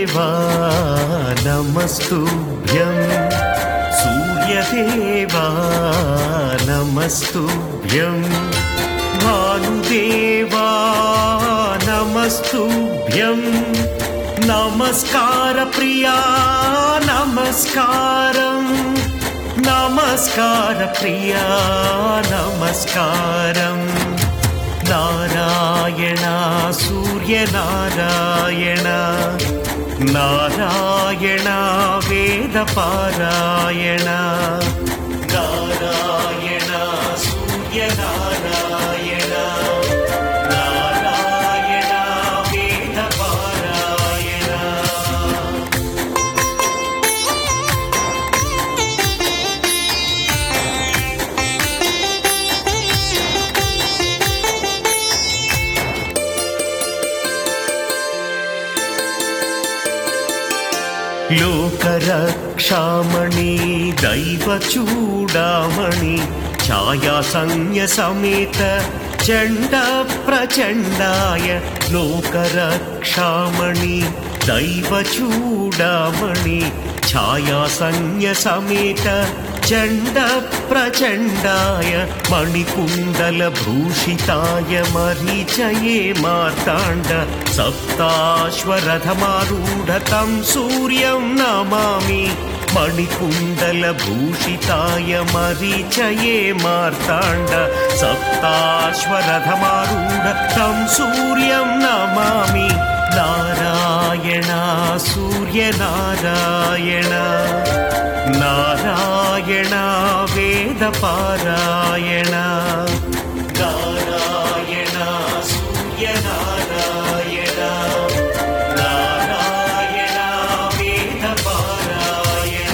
सूर्यदेवा नमस्तुभ्यं सूर्यदेवा नमस्तुभ्यं भानुदेवा नमस्तुभ्यं नमस्कारप्रिया नमस्कारम् नमस्कारप्रिया नमस्कारम् नारायण सूर्यनारायण नारायण वेदपारायण नारायण सूर्यनारायण नारायण वेदपारायण लोकरक्षामणि दैवचूडामणि छायासंज्ञसमेत चण्डप्रचण्डाय लोकरक्षामणि दैवचूडामणि छायासंज्ञसमेत चण्डप्रचण्डाय मणिकुण्डलभूषिताय मरीचये मार्ताण्ड सप्ताश्वरथमारूढतं सूर्यं नमामि मणिकुण्डलभूषिताय मरीचये मार्ताण्ड सप्ताश्वरथमारूढं सूर्यं नमामि नारायण सूर्यनारायण नारायण वेदपारायण नारायण सूर्यनारायण नारायण वेदपारायण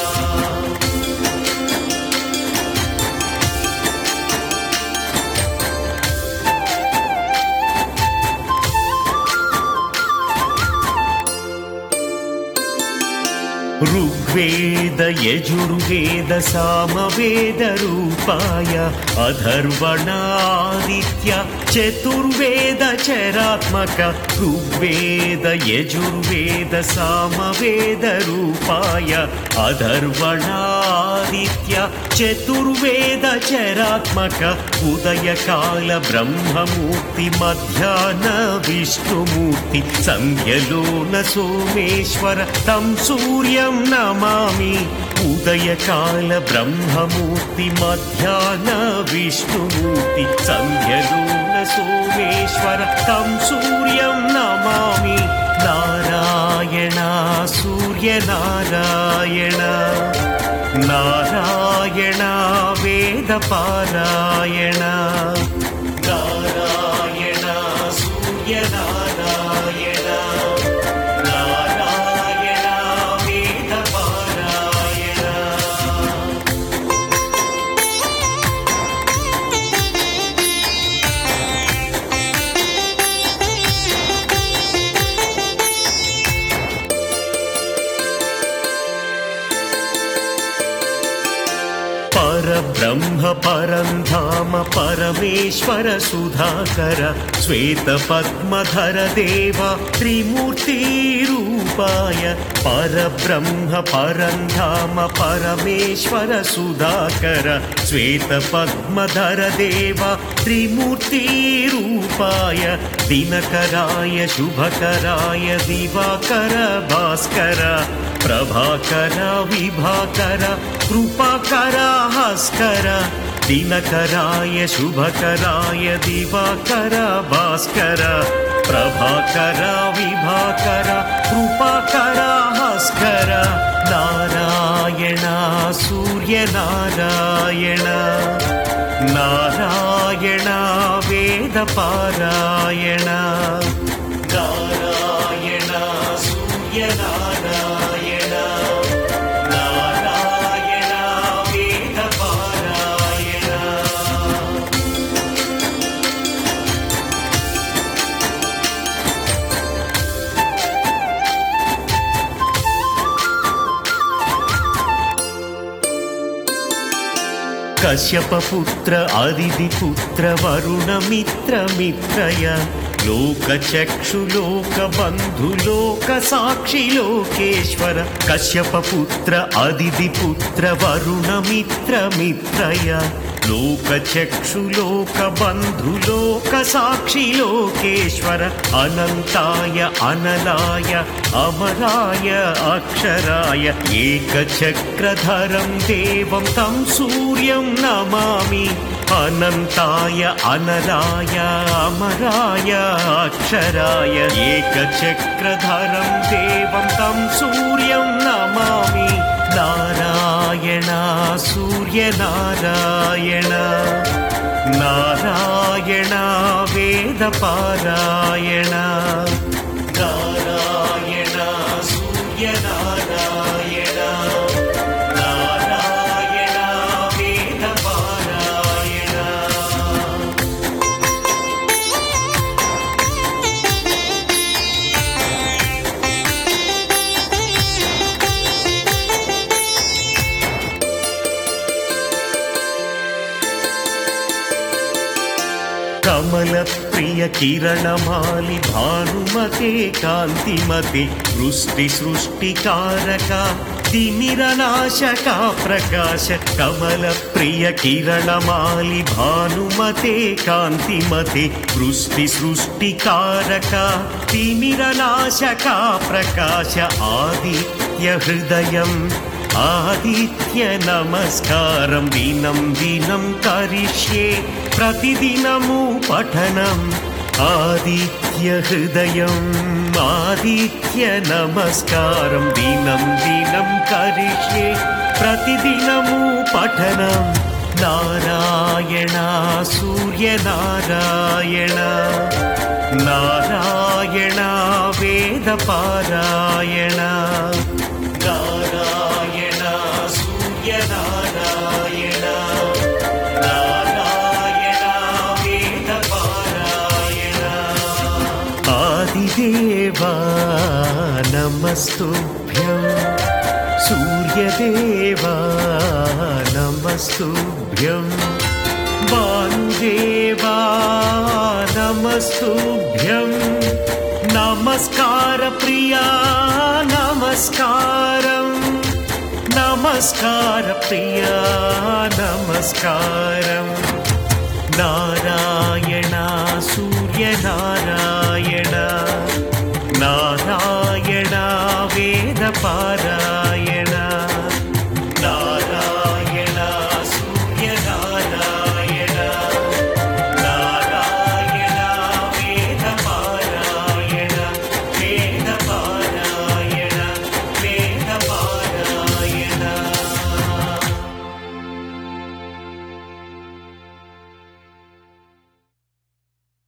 ऋग्वेद यजुर्वेद सामवेद रूपाय अधर्वणादित्य चतुर्वेद चरात्मक ऋग्वेद यजुर्वेद सामवेद रूपाय अधर्वणादित्य चतुर्वेद चरात्मक उदयकाल ब्रह्ममूर्ति मध्याह्न विष्णुमूर्ति सन्ध्यलो न सोमेश्वर तं सूर्यं नमामि उदयकाल ब्रह्ममूर्ति मध्याह्न विष्णुमूर्ति सन्ध्यलो न सोमेश्वर तं सूर्यं नमामि नारायण सूर्यनारायण नारायण वेदपारायण नारायण सूर्यनारायण नारायण वेदपारायण परब्रह्म परं धाम परमेश्वर सुधाकर श्वेतपद्मधर देव त्रिमूर्तिरूपाय परब्रह्म परं धाम परमेश्वर सुधाकर श्वेतपद्मधर देव त्रिमूर्तिरूपाय दिनकराय शुभकराय दिवाकर भास्कर प्रभाकर विभाकर कृपाकर हस्कर दिनकराय शुभकराय दिवाकर भास्कर प्रभाकर विभाकर कृपाकर हस्कर नारायण सूर्यनारायण नारायण वेदपारायण नारायण सूर्यनारायण नारायण वेदपारायण कश्यपपुत्र अदितिपुत्र वरुणमित्र मित्रय లోక చక్షు లోక బంధు లోక సాక్షి లోకేశ్వర కశ్యప పుత్ర అదితి పుత్ర వరుణ మిత్ర మిత్రయ లోక చక్షు లోక బంధు లోక సాక్షి లోకేశ్వర అనంతాయ అనలాయ అమరాయ అక్షరాయ ఏకచక్రధరం దేవం తం సూర్యం నమామి అనంతాయ అనలాయ అమరాయ అక్షరాయ ఏకచక్రధరం దేవం తం సూర్యం నమామి నారాయణ సూర్యనారాయణ నారాయణ వేదపారాయణ నారాయణ సూర్యనారాయణ నారాయణ వేదపారాయణ కమల ప్రియ కిరణమాలి భానుమతే కాంతిమతి వృష్టి సృష్టికారక తిమిరనాశక ప్రకాశ కమల ప్రియ కిరణమాలి భానుమతే కాంతిమతి వృష్టి సృష్టికారక తిమిరనాశక ప్రకాశ ఆదిత్య హృదయం ఆదిత్య నమస్కారం దినం దినం కరిష్యే ప్రతిదినము పఠనం ఆదిత్య హృదయం ఆదిత్య నమస్కారం దినం దినం కరిష్యే ప్రతిదినము పఠనం నారాయణ సూర్యనారాయణ నారాయణ వేదపారాయణ నారాయణ సూర్యనారాయణ నారాయణ వేదపారాయణ ఆదిదేవా నమస్తుభ్యం సూర్యదేవా నమస్తుభ్యం భానుదేవా నమస్తుభ్యం నమస్కార ప్రియా నమస్కారం నమస్కార ప్రియా నమస్కారం నారాయణ సూర్యనారాయణ నారాయణ వేదపారాయణ